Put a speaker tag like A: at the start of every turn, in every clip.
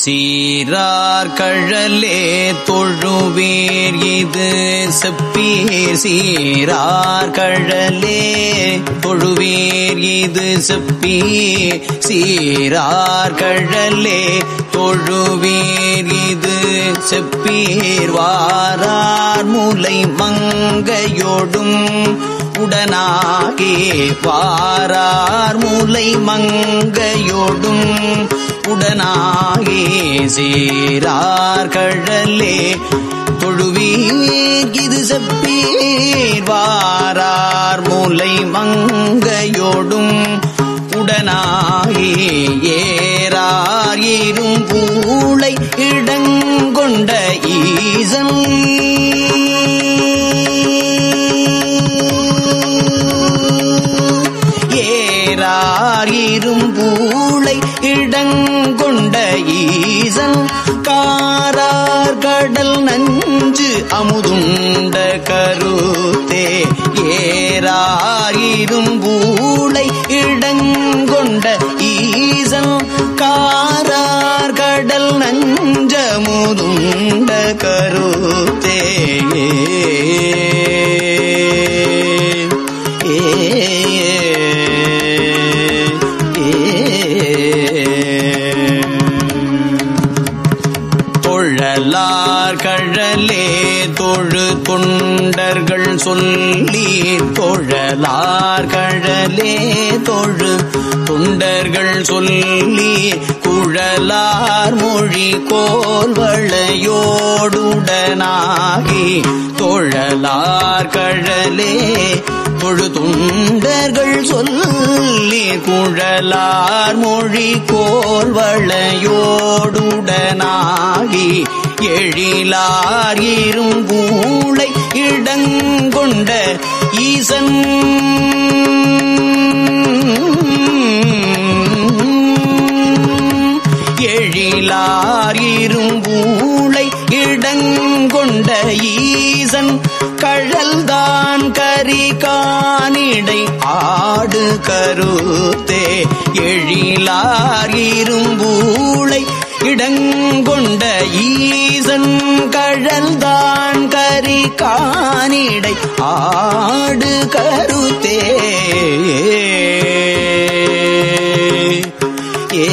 A: சீரார் கழலே தொழுவீர் இது செப்பீர் சீரார் கழலே தொழுவீர் இது செப்பி சீரார் கழலே தொழுவீர் இது செப்பீர் வாரார் முலை மங்கையோடும் உடனாகே வாரார் முலை மங்கையோடும் உடனாகே சீரார் கழலே தொழுவீர் இது செப்பீர் வாரார் முலை மங்கையோடும் உடனாகி ஏறார் இரும் பூளை இடங்கொண்ட ஈசன் ஏறார் இரும் பூளை இடங்கொண்ட ஈசன் காரார் கடல் நஞ்சு அமுதுண்ட கருத்தே ஏறார் இரும்பூளை இடங்கொண்ட ஈசன் காரார் கடல் நஞ்சமுதுண்ட கருத்தே ஏ தொழலார் கழலே தொழு தொண்டர்கள் சொல்லி தொழலார் கழலே தொழு தொண்டர்கள் சொல்லி குழலார் மொழி கோல்வளையோடுடனாகி தொழலார் கழலே தொழு தொண்டர்கள் சொல்லி குழலார் மொழி கோல்வளையோடுடனாகி எழிலார் இரும்பூளை இடங்கொண்ட ஈசன் எழிலார் இரும்பூளை இடங்கொண்ட ஈசன் கழல்தான் கரி காணிடை ஆடு கருத்தே எழிலார் இரும்பூளை இடங்கொண்ட ஈசன் கழல்தான் கரி காணிடை ஆடு கருத்தே ஏ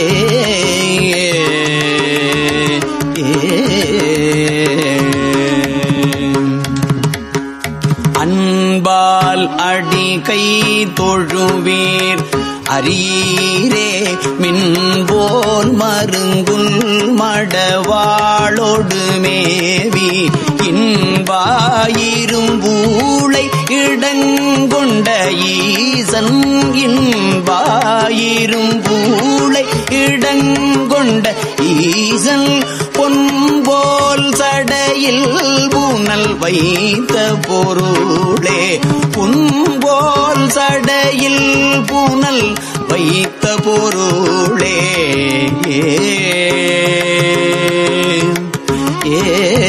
A: அன்பால் அடி கை தொழுவீர் அரீரே மின்போல் மருங்குல் மடவாளொடு மேவி இன்பாயிரும் பூளை இடங்கொண்ட ஈசன் இன்பாயிரும் பூளை இடங்கொண்ட ஈசன் பொன்போல் சடையில் பூனல் வைத்த பொருளே புன்போல் சடையில் பூனல் வைத்த பொருளே ஏ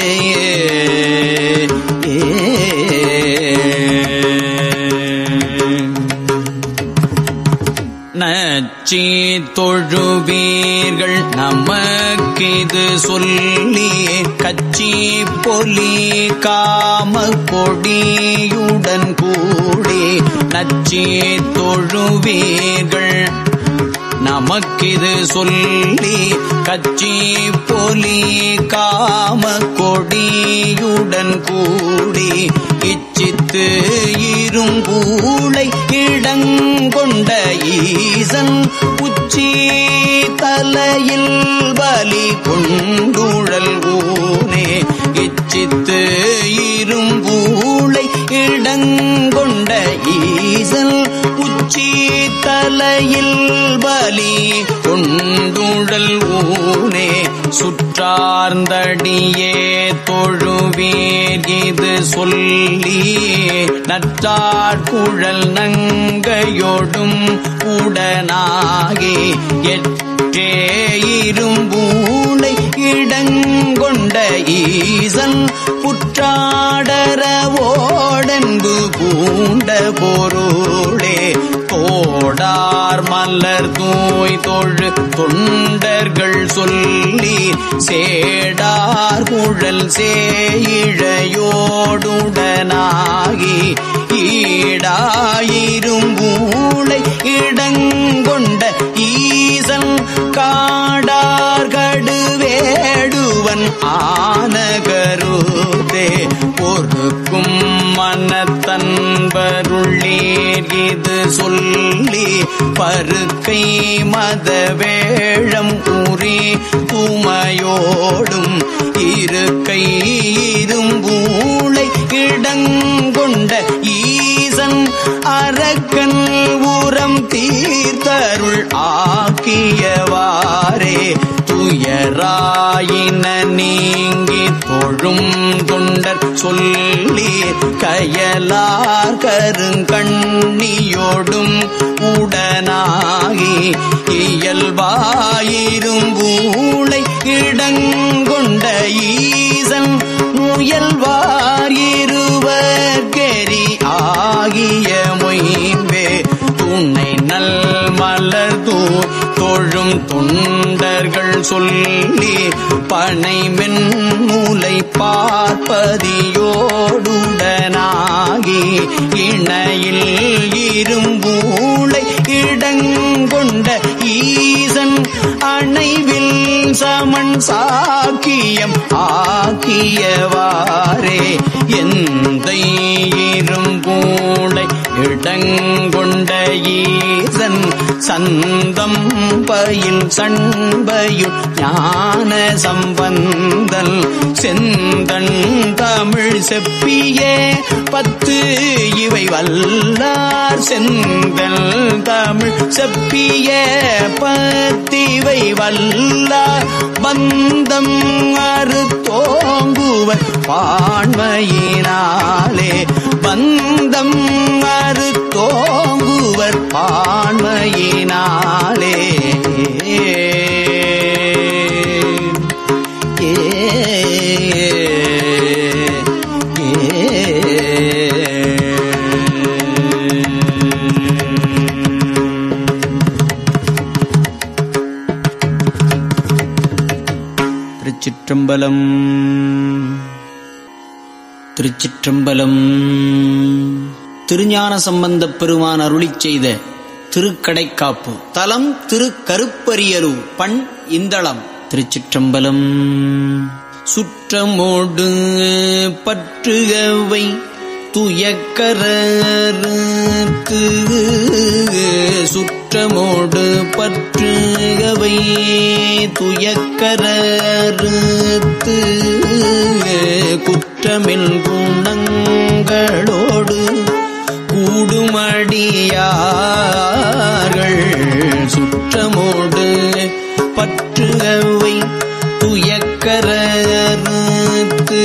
A: நச்சி தொழுவீர்கள் நமக்கிது சொல்லி கச்சி பொலி காம கொடியுடன் கூடி நச்சி தொழுவீர்கள் நமக்கிது சொல்லி கச்சி பொலி காம கொடியுடன் கூடி இச்சித்து இரும்பூளை இடங்கொண்ட ஈசன் உச்சி தலையில் பலி கொண்டுழல் ஊனே இச்சித்து இரும்பூளை இடங்கொண்ட ஈசன் உச்சி தலையில் பலி கொண்டுழல் ஊனே சுற்றார்ந்தடியே தொழுவீர் இது சொல்லி நற்றாட்குழல் நங்கையோடும் உடனாகி எற்றே இரும்பூளை இடங்கொண்ட ஈசன் புற்றாடரவோடன்பு பூண்ட பொருளே தோடார் மலர் தூய் தொழு தொண்டர்கள் சொல்லி சேடார் குழல் சேயிழையோடுடனாகி ஈடாயிரும் ஊளை இடங்கொண்ட ஈசன் காடார் கடுவேடுவன் ஆன கருதே பொறுக்கும் மனத்தன்பருள்ளீர் இது சொல்லி பருக்கை மத வேழம் உரி துமையோடும் இருக்கை இரும்பூளை இடங்கொண்ட ஈசன் அரக்கன் உரம் தீர்த்தருள் ஆக்கியவாரே துயராயின நீங்கி தொழும் தொண்டர் சொல்லி கயலார் கருங்கண்ணியோடும் உடனாகி இயல்பாயிரும் ஊளை இடங்கொண்ட ஈசன் முயல்வார் இருவர்கெரி ஆகிய மொயம்பே துணை நல் மலர் தூ தொழும் தொண்டர்கள் சொல்லி பனை மென்மூலை பார்ப்பதியோடுடனாகி இணையில் இரும்பூளை இடங்கொண்ட ஈசன் அணைவில் சமன் சாக்கியம் ஆக்கியவாரே எந்த இரும்பூளை இடங்கொண்ட ஈசன் சந்தம் பயில் சண்பயுள் ஞான சம்பந்தல் செந்தன் தமிழ் செப்பிய பத்து இவை வல்லார் செந்தல் தமிழ் செப்பிய பத்திவை வல்லார் பந்தம் அறுத்தோங்குவர் பான்மையினாலே பந்தம் அறுத்தோங்குவர் பான்மையினாலே ஏ திருச்சிற்றம்பலம் திருச்சிற்றம்பலம் திருஞான சம்பந்தப் பெருமான் அருளிச் செய்த திருக்கடைக்காப்பு தலம் திருக்கருப்பரியலு பண் இந்தளம் திருச்சிற்றம்பலம் சுற்றமோடு பற்றுகவை துயக்கரத்து சுற்றமோடு பற்றுகவை துயக்கரத்து குற்றமில் குணங்களோடு கூடுமடியார்கள் சுற்றமோடு பற்றுகவை துயக்கரத்து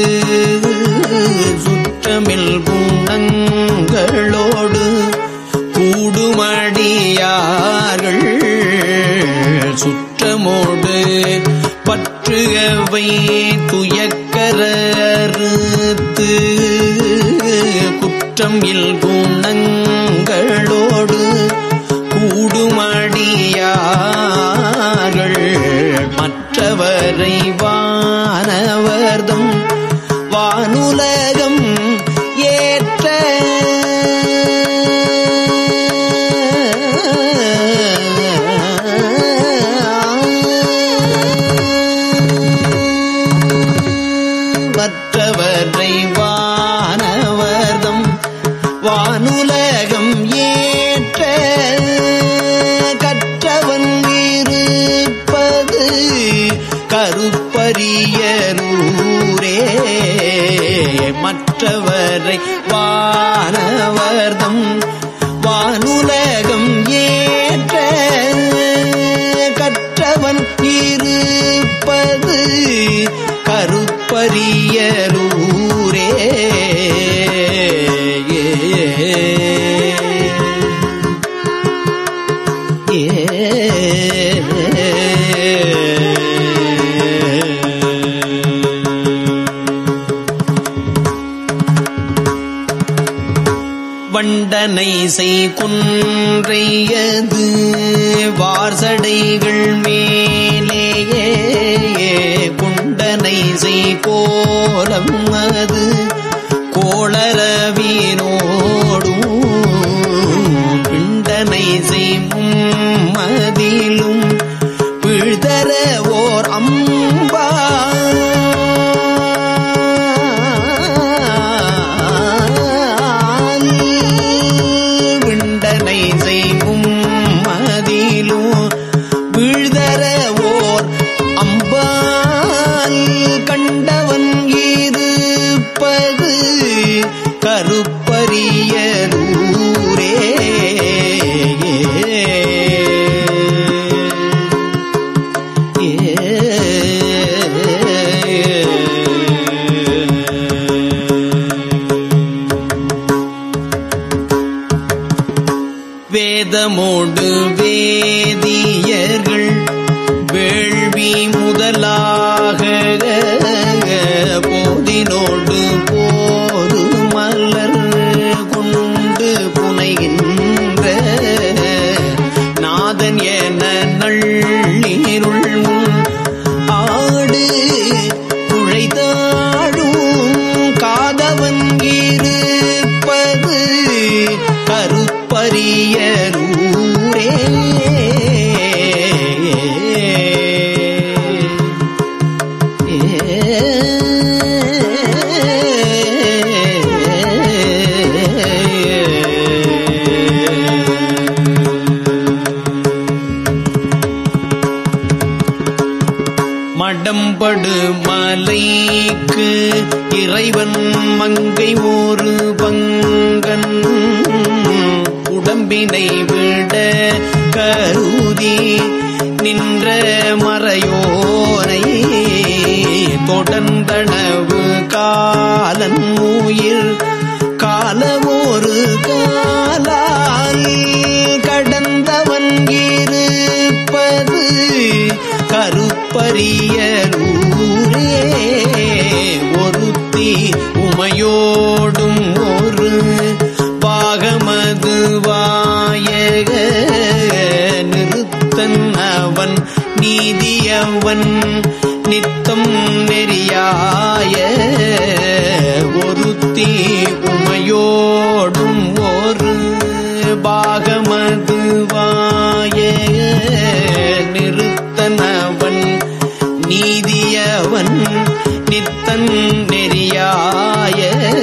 A: சுற்றமில் குணங்களோடு கூடுமடியார்கள் சுற்றமோடு பற்றுகவை துயக்கரத்து குற்றம் இல் குணங்களோடு கூடுமடியார்கள் மற்றவரை வானவர்தம் வானுலகம் ஏற்ற மற்றவரை வானவர்தம் வானுலகம் ஏற்ற கற்றவன் இருப்பது கருப்பரியலூரே மற்றவரை வானவர்தம் வானுலகம் ஏற்ற கற்றவன் இருப்பது கருப்பரியலூரே குண்டனை செய்குன்றையது வார்சடைகள் மேலேயே குண்டனை செய்கோலம் அது கோளரவினோடும் பிண்டனை செய்மும் மதிலும் பிழ்தர ஓர் அம்பா விண்டனை செய்வும் மதிலும் வீழ்தர ஓர் அம்பால் கண்டவன் இருப்பது கருப்பரியலூரே வேதமோடு வேதியர்கள் வேள்வி முதலாக போதினோடு போது மலர் கொண்டு புனைகின்ற நாதன் என நள்ளிருள் முன் ஆடு குழைதாடும் காதவன் இருப்பது கருப்பரியரூரே மடம்படு மலைக்கு இறைவன் மங்கை ஒரு பங்கன் உடம்பினை விட கருதி நின்ற மறையோரை தொடர்ந்தனவு காலன் உயிர் காலமொரு காலால் கடந்தவன் இருப்பது கருப்பரியலூரே ஒருத்தி உமையோடும் ஒரு பாகமது வாயக நிறுத்தன் அவன் நீதியவன் நித்தம் நெறியாய ஒருத்தி உமையோடும் ஒரு பாகமது வாய நிறுத்தனவன் நீதியவன் நித்தன் நெறியாய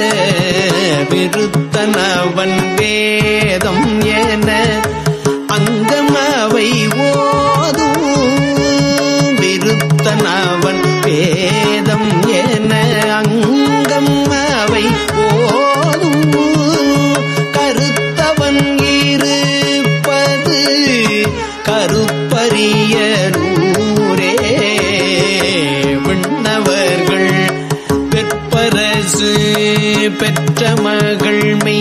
A: விருத்தனவன் வேதம் என அங்கமவை ஓதும் விருத்தனவன் வேதம் என அங்கம் அவை ஓதும் கருத்தவன் இருப்பது கருப்பரியலூரே விண்ணவர்கள் பெற்பரசு பெற்ற மகள்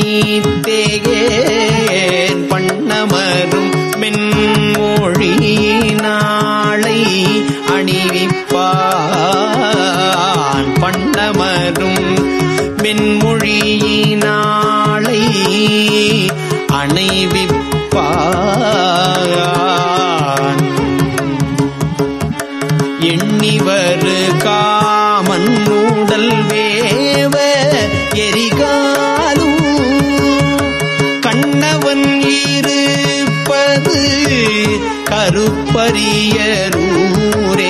A: மெய்த்தேகேன் பண்ணமரும் மென்மொழி நாளை அணிவிப்பான் பண்ணமரும் மென்மொழியினாளை அணைவிப்பான் எண்ணிவரு காமன் உடல் வேவ எரிகாலும் கண்ணவன் இருப்பது கருப்பரியரூரே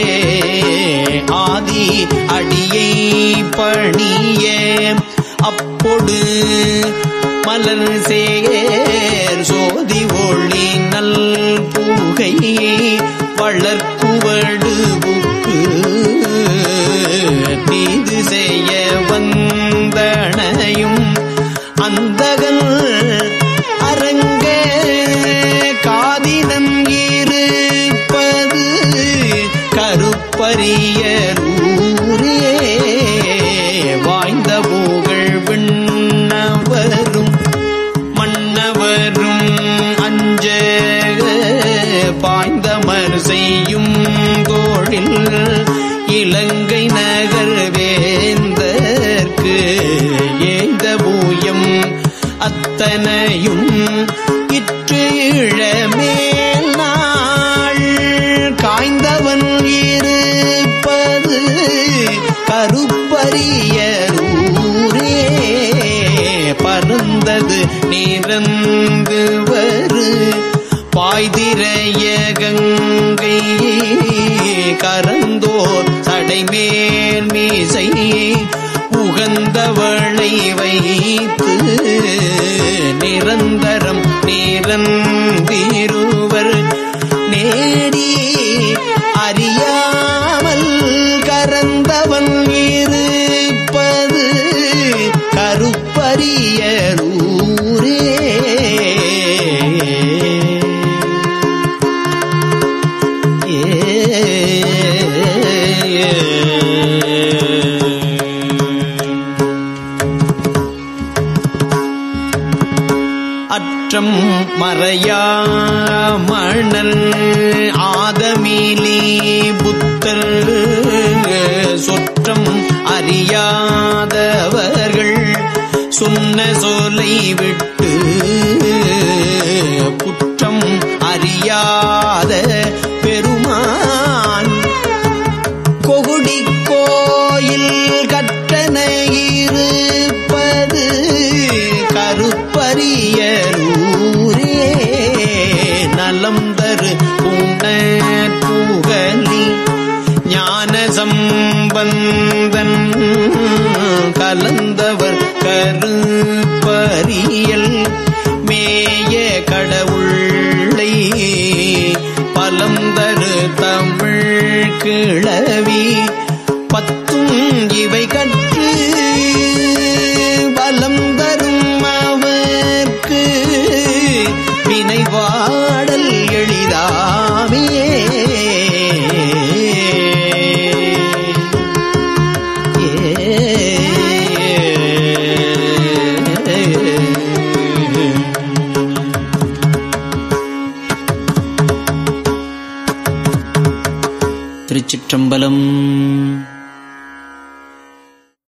A: ஆதி அடியை பணிய அப்பொடு மலர் சேர் சோதி ஒளி நல் பூகை வளர்க்குவடு புக்கு தீது செய்ய வந்தனையும் அந்தகன் அரங்க காதினம் இருப்பது கருப்பரியரூரே வாய்ந்த புகழ் விண்ணவரும் மன்னவரும் அஞ்ச பாய்ந்தமர் செய்யும் தோழில் இலங்கை நகர் வேந்தற்கு ஏந்த பூயம் அத்தனையும் இற்று இழமேல் நாள் காய்ந்தவன் இருப்பது கருப்பரியரூரே பருந்தது நிறந்து வரு பாய்திரைய கங்கை கரந்தோர் சடைமேல் மீசை உகந்தவளை வைத்து நிரந்தரம் நிரந்திருவர் நேடி அறியாமல் கரந்தவன் இருப்பது கருப்பரியரூரே அற்றம் மறையா மணல் ஆதமிலி புத்தர் சொற்றம் அறியாதவர்கள் சொன்ன சோலை விட்டு குற்றம் அறியாத பெருமான் கொகுடி கோயில் கற்றன இருப்பது கருப்பரியரூரே நலம் தரு புகலி ஞான சம்பந்தன் கலந்தவர் கருப்பரியல் மேய கடவுளை பலம் தரு தமிழ் கிளவி பத்தும் இவை கற்று பலம் தரும் அவர்க்கு வினைவாடல் எளிதாமே திருச்சிற்றம்பலம்